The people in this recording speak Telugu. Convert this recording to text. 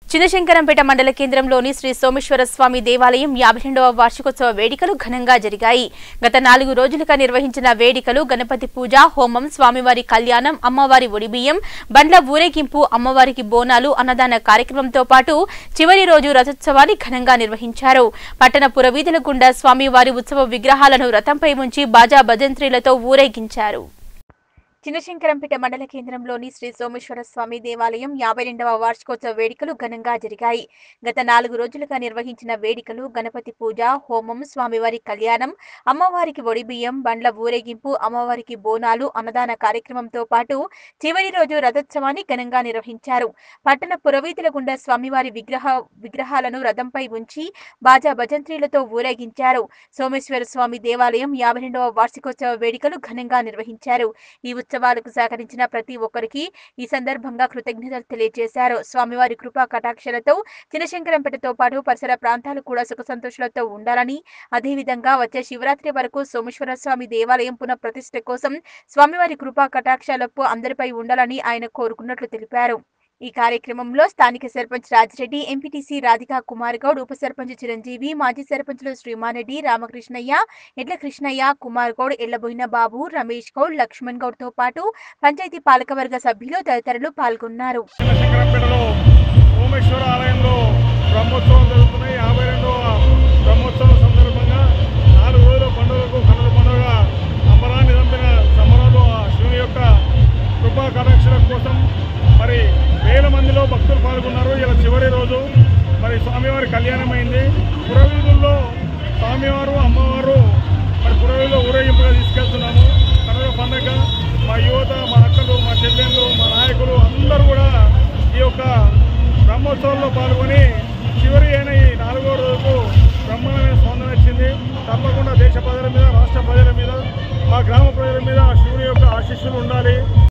చిన్నశంకరంపేట మండల కేంద్రంలోని శ్రీ సోమేశ్వర స్వామి దేవాలయం యాభై రెండవ వార్షికోత్సవ వేడుకలు ఘనంగా జరిగాయి గత నాలుగు రోజులుగా నిర్వహించిన వేడుకలు గణపతి పూజ హోమం స్వామివారి కళ్యాణం అమ్మవారి ఒడిబియ్యం బండ్ల ఊరేగింపు అమ్మవారికి బోనాలు అన్నదాన కార్యక్రమంతో పాటు చివరి రోజు రథోత్సవాన్ని ఘనంగా నిర్వహించారు పట్టణ పురవీధుల గుండా స్వామివారి ఉత్సవ విగ్రహాలను రథంపై ఉంచి బాజా భజంత్రీలతో ఊరేగించారు చిన్నశంకరంపేట మండల కేంద్రంలోని శ్రీ సోమేశ్వర స్వామి దేవాలయం యాభై రెండవ వార్షికోత్సవ వేడుకలు ఘనంగా జరిగాయి గత నాలుగు రోజులుగా నిర్వహించిన వేడుకలు గణపతి పూజ హోమం స్వామివారి కళ్యాణం అమ్మవారికి ఒడిబియ్యం బండ్ల ఊరేగింపు అమ్మవారికి బోనాలు అన్నదాన కార్యక్రమంతో పాటు చివరి రోజు రథోత్సవాన్ని ఘనంగా నిర్వహించారు పట్టణ పురవీధుల గుండా స్వామివారి విగ్రహ విగ్రహాలను రథంపై ఉంచి బాజా భజంత్రీలతో ఊరేగించారు సోమేశ్వర స్వామి దేవాలయం యాభై రెండవ వార్షికోత్సవ వేడుకలు ఘనంగా నిర్వహించారు ఈ ఉత్సవాలకు సహకరించిన ప్రతి ఒక్కరికి ఈ సందర్భంగా కృతజ్ఞతలు తెలియజేశారు స్వామివారి కృపా కటాక్షలతో చినశంకరంపేటతో పాటు పరిసర ప్రాంతాలు కూడా సుఖ సంతోషాలతో ఉండాలని అదేవిధంగా వచ్చే శివరాత్రి వరకు సోమేశ్వర స్వామి దేవాలయం పునః ప్రతిష్ఠ కోసం స్వామివారి కృపా కటాక్షాలకు అందరిపై ఉండాలని ఆయన కోరుకున్నట్లు తెలిపారు ఈ కార్యక్రమంలో స్థానిక సర్పంచ్ రాజిరెడ్డి ఎంపీటీసీ రాధికా కుమార్ గౌడ్ ఉప సర్పంచ్ చిరంజీవి మాజీ సర్పంచ్లు శ్రీమారెడ్డి రామకృష్ణయ్య ఎడ్ల కృష్ణయ్య కుమార్ గౌడ్ ఎళ్లబోయిన బాబు రమేష్ గౌడ్ లక్ష్మణ్ గౌడ్ తో పాటు పంచాయతీ పాలకవర్గ సభ్యులు తదితరులు పాల్గొన్నారు శంకరంపేటలో సోమేశ్వర ఆలయంలో బ్రహ్మోత్సవం జరుగుతున్నాయి యాభై రెండవ బ్రహ్మోత్సవం సందర్భంగా నాలుగు రోజుల పండుగకు కనుల పండుగ అంబరాన్ని చంపిన సమరంలో ఆ శివుని యొక్క కృపా కటాక్షల కోసం మరి వేల మందిలో భక్తులు పాల్గొన్నారు ఇలా చివరి రోజు మరి స్వామివారి కళ్యాణం అయింది పురవీధుల్లో స్వామివారు అమ్మవారు మరి పురవీధిలో ఊరేగింపుగా తీసుకెళ్తున్నాము కనుక పండగ మా యువత మా అక్కలు మా చెల్లెళ్ళు మా నాయకులు అందరూ కూడా ఈ యొక్క బ్రహ్మోత్సవంలో పాల్గొని చివరి అయిన ఈ నాలుగో రోజుకు బ్రహ్మాండమైన స్పందన వచ్చింది తప్పకుండా దేశ ప్రజల మీద రాష్ట్ర ప్రజల మీద మా గ్రామ ప్రజల మీద శివుని యొక్క ఆశీస్సులు ఉండాలి